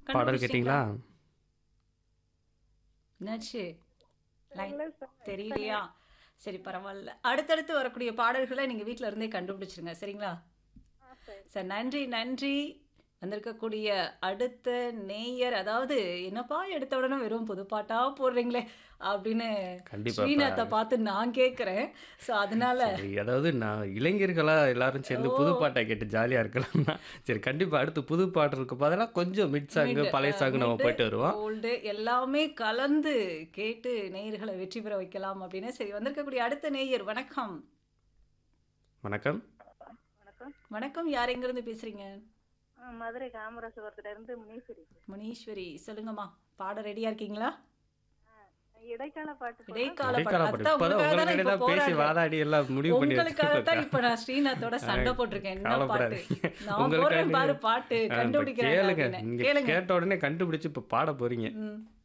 பாடல் கேட்டிங்களா என்னாச்சு லைன் இல்ல சார். தெரியலையா சரி பரவாயில்ல அடுத்தடுத்து வரக்கூடிய பாடல்களை நீங்க வீட்ல இருந்தே கண்டுபிடிச்சிருங்க சரிங்களா ஆ, சரி. சார் நன்றி நன்றி வந்திருக்கக்கூடிய அடுத்த நேயர் அதாவது என்னப்பா எடுத்த உடனே வெறும் புதுப்பாட்டா போடுறீங்களே அப்படின்னு கண்டிப்பா ஸ்ரீநாத்தை பார்த்து நான் கேட்குறேன் ஸோ அதனால சரி அதாவது நான் இளைஞர்களா எல்லாரும் சேர்ந்து புது பாட்டை கேட்டு ஜாலியா இருக்கலாம்னா சரி கண்டிப்பா அடுத்து புது பாடலுக்கு பதிலாக கொஞ்சம் மிட் சாங்கு பழைய சாங்கு நம்ம போயிட்டு வருவோம் ஓல்டு எல்லாமே கலந்து கேட்டு நேயர்களை வெற்றி பெற வைக்கலாம் அப்படின்னு சரி வந்திருக்கக்கூடிய அடுத்த நேயர் வணக்கம் வணக்கம் வணக்கம் வணக்கம் யார் எங்கிருந்து பேசுறீங்க ஆ, மதுரை காமராசபுரத்துல இருந்து முனீஸ்வரி முனீஸ்வரி சொல்லுங்கம்மா பாட ரெடியா இருக்கீங்களா இடைக்கால பாட்டு போடுறேன். இடைக்கால இடைக்கால பாட்டு பாட்டு அதான் இப்பதான் உங்களுக்காக தான் உங்ககிட்ட இப்ப தான் பேசி போராடுறேன். வாதாடி எல்லாம் முடிவு பண்ணி உங்களுக்காக தான் வச்சிருக்கோம். இப்ப நான் ஸ்ரீநாத்தோட சண்டை போட்டிருக்கேன் என்ன பாட்டு கவலைப்படாதீங்க. நான் உங்களுக்காக போடுறேன் பாரு நீங்க- பாட்டு ஆ, இப்ப கண்டுபிடிக்கிறேன் கேளுங்க அப்படின்னு. நீங்க கேளுங்க கேட்ட உடனே கண்டுபிடிச்சு இப்ப பாட போறீங்க ம்